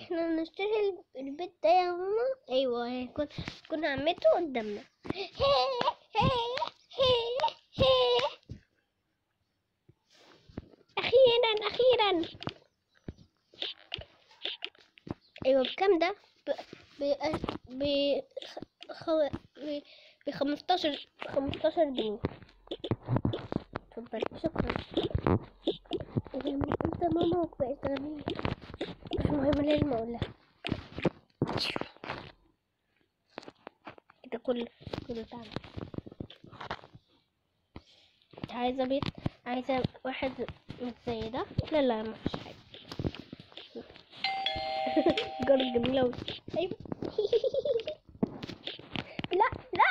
احنا نشتري البيت ده يا ماما ايوه هيكون تكون عمته قدامنا اخيرا اخيرا ايوه بكام ده ب ب ب خو... ب ب 15 15 جنيه اتفضل شكرا إذا من انت ماما بقيت غنية مش مهم لازم اقولها كده كل كله تعمل انت عايزة بيت عايزة واحد مش زي ده لا لا ما فيش حاجة جرس جميلة أوي أيوة لا لا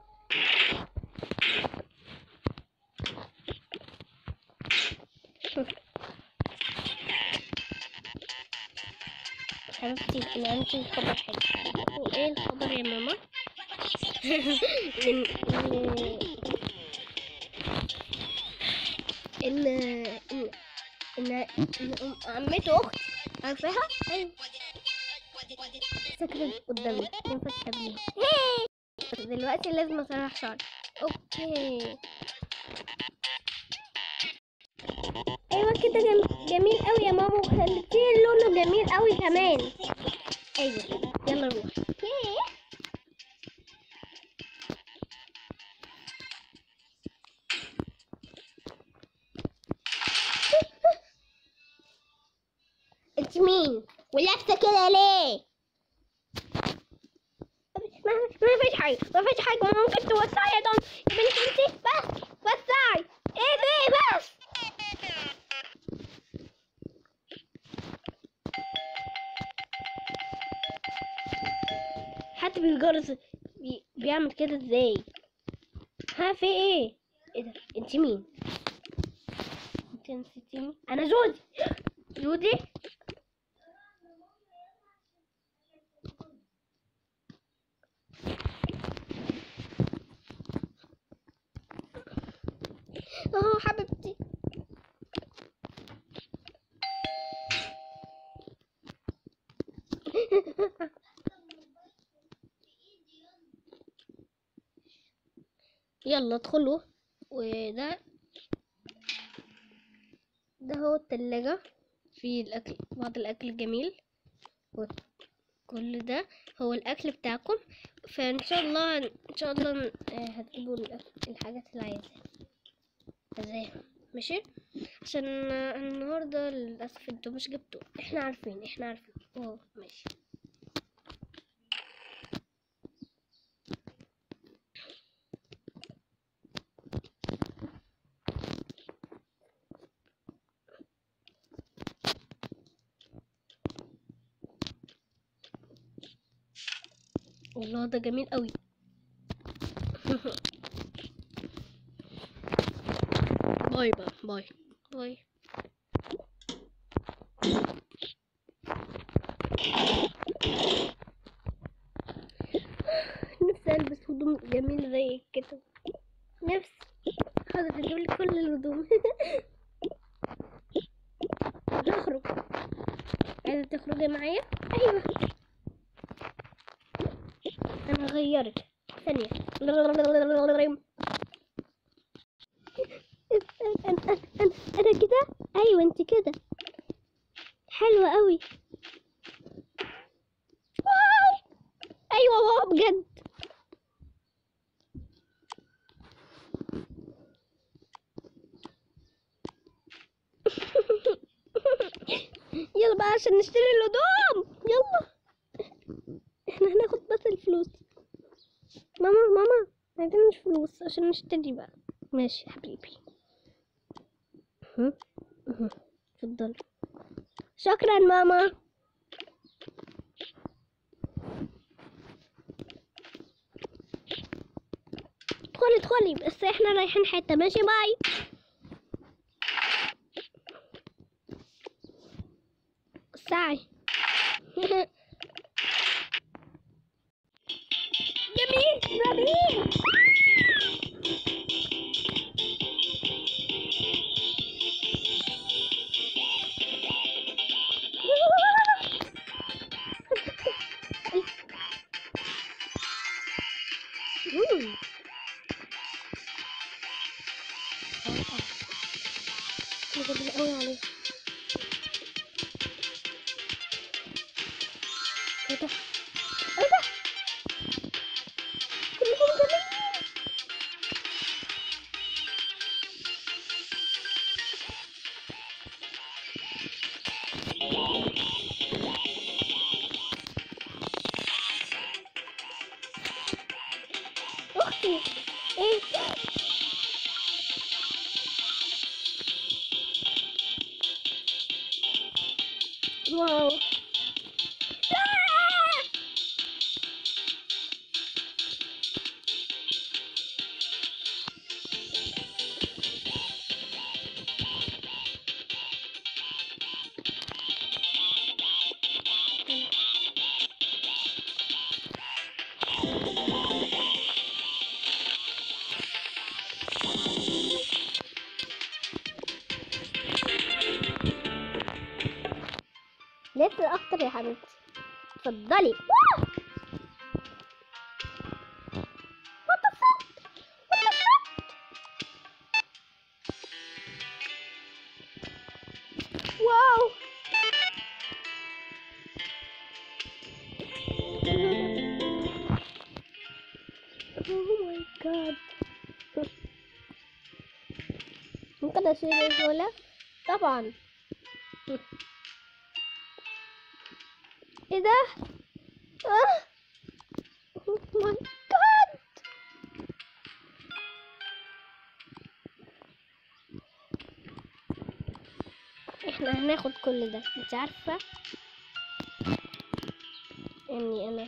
حبيبتي أنا عندي خبر حلو إيه الخبر يا ماما؟ إن إن إن إن إن أم عمته أختي عارفاها؟ أيوة سكرت قدامي ينفع تقابليها دلوقتي لازم أسرح شعري أوكي ايوه كده جم... جميل قوي يا ماما وخليتيه لونه جميل قوي كمان ايوه كده يلا نروح انت مين ولابسه كده ليه ما ما فيش حاجه ما فيش حاجه ممكن توسعي يا دون يا بنتي انت بس وسعي ايه ده بس حد بالجرس بي... بيعمل كده ازاي ها في ايه ايه ده انت مين انت نسيتيني انا جودي جودي اه حبيبتي يلا ادخلوا وده ده هو التلاجة فيه الأكل بعض الأكل الجميل وكل ده هو الأكل بتاعكم فإن شاء الله إن شاء الله آه، هتجيبوا الأكل- الحاجات اللي عايزاها عايزاها ماشي عشان آه، النهاردة للأسف انتوا مش جبتوا احنا عارفين احنا عارفين اه ماشي والله ده جميل قوي باي بقى باي باي نفسي البس هدوم جميل زي كده نفسي حاضر اجيب لي كل الهدوم نخرج عايزة تخرجي معايا ايوه انا غيرت ثانية انا انا انا أنا كده ايوه انت كده حلوة قوي واو ايوه واو بجد يلا بقى عشان نشتري الهدوم يلا احنا هناخد بس الفلوس ماما ماما عايزين مش فلوس عشان نشتري بقى ماشي يا حبيبي هم؟ هم. اتفضل شكرا ماما ادخلي ادخلي بس احنا رايحين حتة ماشي باي ساعي جميل جميل مم. جميل قوي عليه ايه ده ايه ده كلهم جميلين اختي ايه واو آه! لسه اكتر يا حبيبتي اتفضلي واو! What the fuck? What the fuck? واو Oh my god ممكن اشيل الجولة طبعا ايه ده اه Oh my god احنا هناخد كل ده انت عارفة اني انا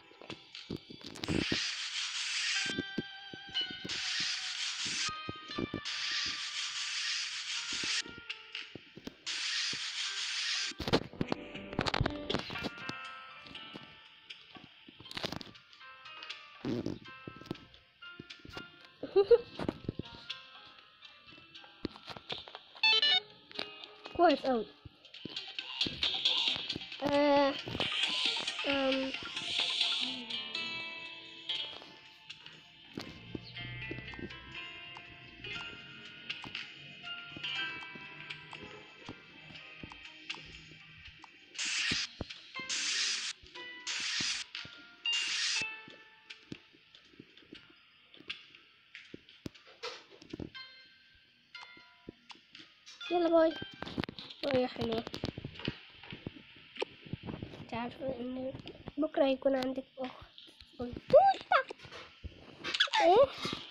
كويس اوي آه. أم. يلا باي باي يا حلوة انت عارفة ان بكرة يكون عندك اخت قلتوشة ايه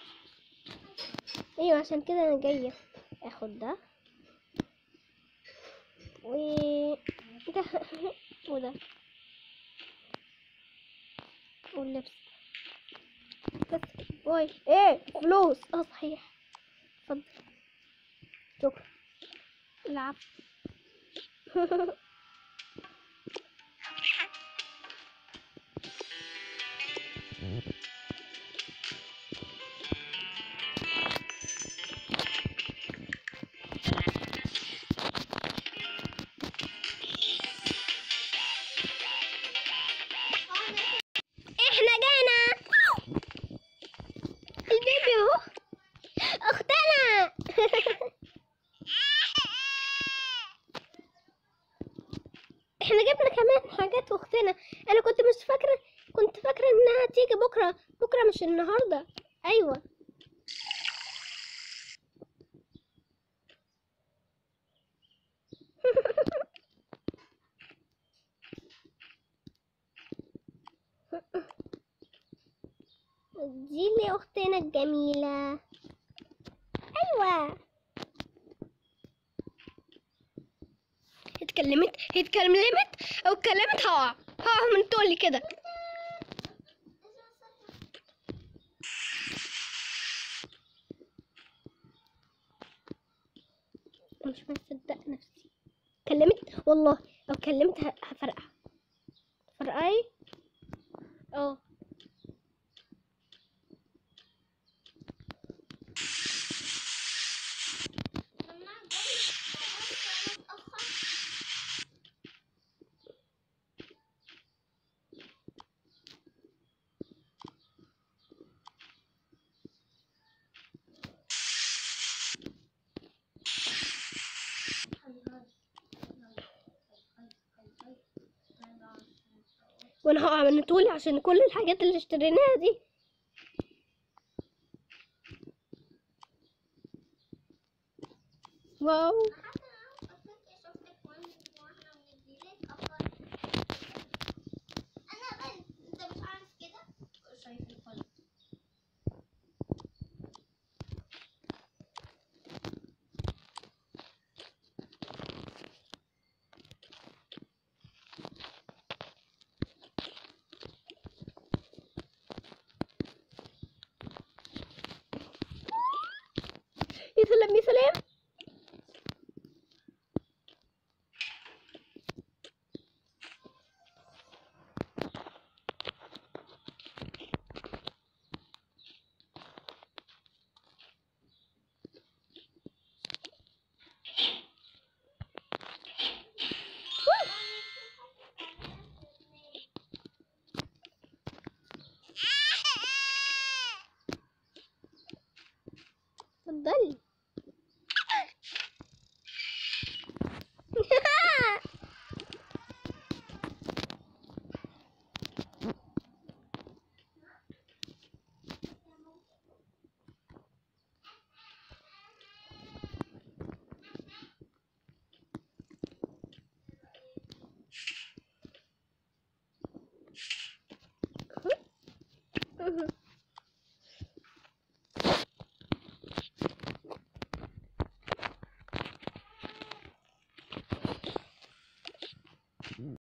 ايوه عشان كده انا جاية اخد ده و ده وده واللبس بس باي ايه فلوس اه صحيح اتفضل شكرا العب احنا جينا البيبي اهو اختنا احنا جبنا كمان حاجات اختنا انا كنت مش فاكره كنت فاكره انها تيجي بكره بكره مش النهارده ايوه دي اللي اختنا الجميله ايوه اتكلمت هي اتكلمت او اتكلمت هقع هقع من طولي كده مش مصدق نفسي كلمت والله لو كلمت ه- هفرقع فرقعي اه وانا هقع من طولي عشان كل الحاجات اللي اشتريناها دي واو يا سلام يا سلام اتفضلي